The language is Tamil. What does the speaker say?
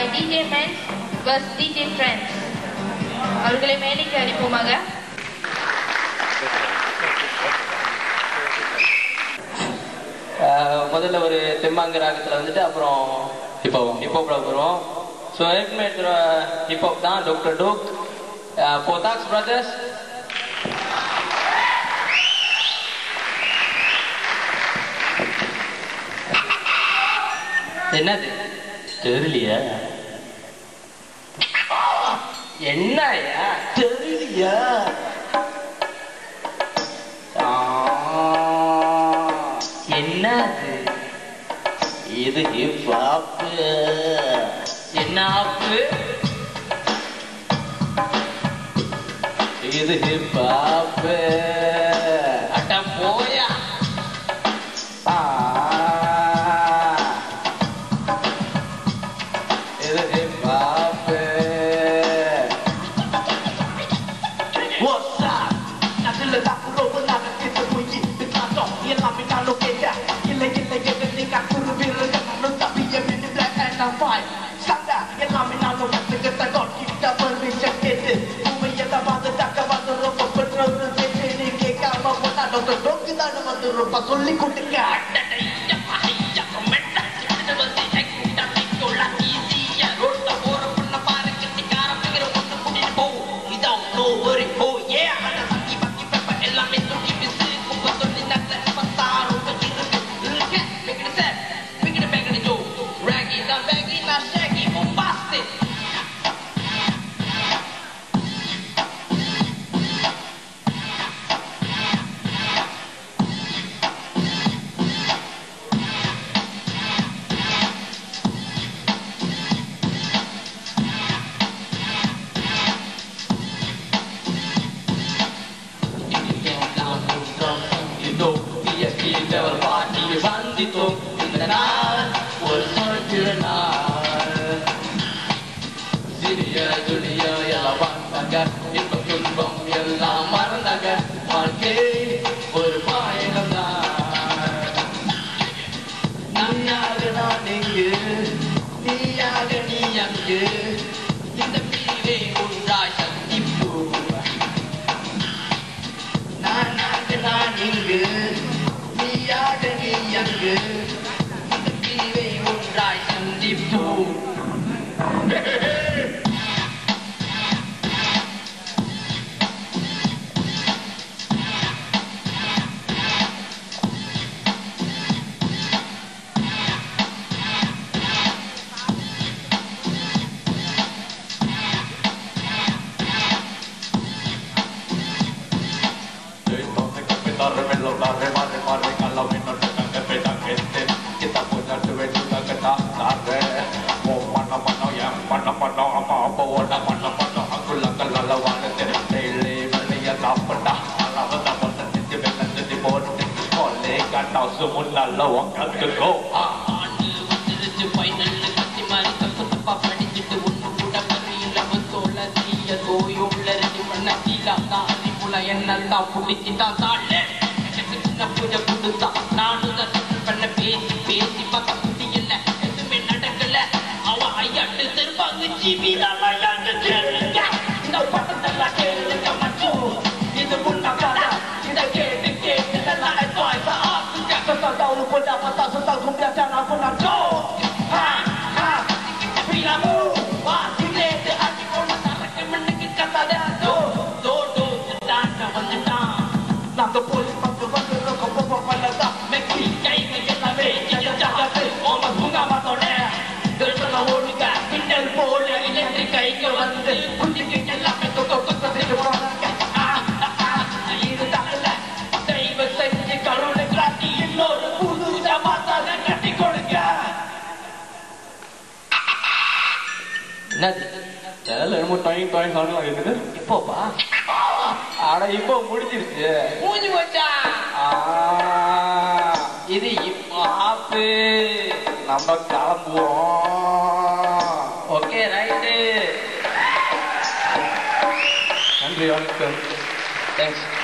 DJ Men's vs DJ Friends. அவர்களை மேடைக்கு அனுப்புமாக ஆஹ் முதல்ல ஒரு தெம்மாங்கு ராகத்தில் வந்துட்டு அப்புறம் இப்போ ஹிப்ஹாப்ல வருவோம் ஸோ ஏற்கனவே எடுத்துகிற ஹிப்ஹாப் தான் டாக்டர் டோக் போதாக்ஸ் பிரதர்ஸ் என்னது தெரியலையா என்னயா தெரியலையா ஆ, என்னது இது ஹிப் ஹாப் என்ன ஆப்பு இது ஹிப் ஹாப் அட்ட போயா ஆ, இது hip hop What's up? Natin lang ako ro wala ka kita buyi Bitato, yan kami na loketa Ila ila ila ni ka kuru bira ka no tapi ya min black and I'm fine Sanda, yan kami na loketa kita got kita permission kete Bumi ya ta bada ta ka bada ro ko petro ro kete ni ke ka ma wala do to do kita na madu ro pa solli kutika Bombastic! சந்தித்தோம் இந்த நாள் ஒரு திருநாள் சிறிய துளிய எல்லாம் வாழ்ந்தாங்க இன்பம் துன்பம் எல்லாம் மறந்தாங்க வாழ்க்கை ஒரு பயணம் நீயாக நான் இங்கு நீயாக நீ அங்கு இந்த பிரிவே ஒன்றாய் சந்திப்போம் நானாக நான் இங்கு நீயாக நீ அங்கு இந்த பிரிவை ஒன்றாய் சந்திப்போம் ஆண்டு வந்துருச்சு ஃபைனல்னு கத்தி மாதிரி தப்பு தப்பா படிச்சுட்டு ஒண்ணு கூட பரியில்லாம தோல தீய தோயுள்ள ரெடி பண்ண கீழா தான் அறிவுல என்னெல்லாம் புடிச்சுட்டான் தாழ எனக்கு சின்ன பூஜை கொடுத்தான் நானும் தான் settle பண்ண பேசி பேசி பார்க்க முடியல எதுவுமே நடக்கல அவ ஐயாட்டு திருப்பாங்க ஜிபி இந்த பட்டத்தெல்லாம் கேளுங்க மட்டும் இது உண்மைக்காரா இதை கேட்டு கேட்டு நல்லா என்ஜாய் ஆகுங்க Tahu pun dapat tak setahun kemudian aku nak go Ha ha Bila mu Wah sini dia hati kau nak tarik menengik kata dia do தோ தோ தாண்ட வந்துட்டான் Nak ke polis bantu bantu kau bawa pada tak மெக்கி கைங்க எல்லாமே Jaga jaga Oma bunga matone Terus ஓடுங்க மின்னல் போல இலக்கு கைக்கு வந்து குட்டிக்கு எல்லாமே தொக்க கொத்த செஞ்சு போறாங்க இருந்தால தெய்வ செஞ்சு கருணை காட்டி இன்னொரு புது ஜமாத்தான கட்டி கொடுங்க என்னது சேனல் என்னமோ டாயிங் டாயிங் சாங்லாம் இருக்குது இப்போப்பா அட இப்போ முடிஞ்சிருச்சு மூஞ்சி வச்சா ஆ, இது இப்போ ஆப்பு நம்ம கிளம்புவோம் ஓகே ரைட்டு நன்றி வணக்கம் தேங்க்ஸ்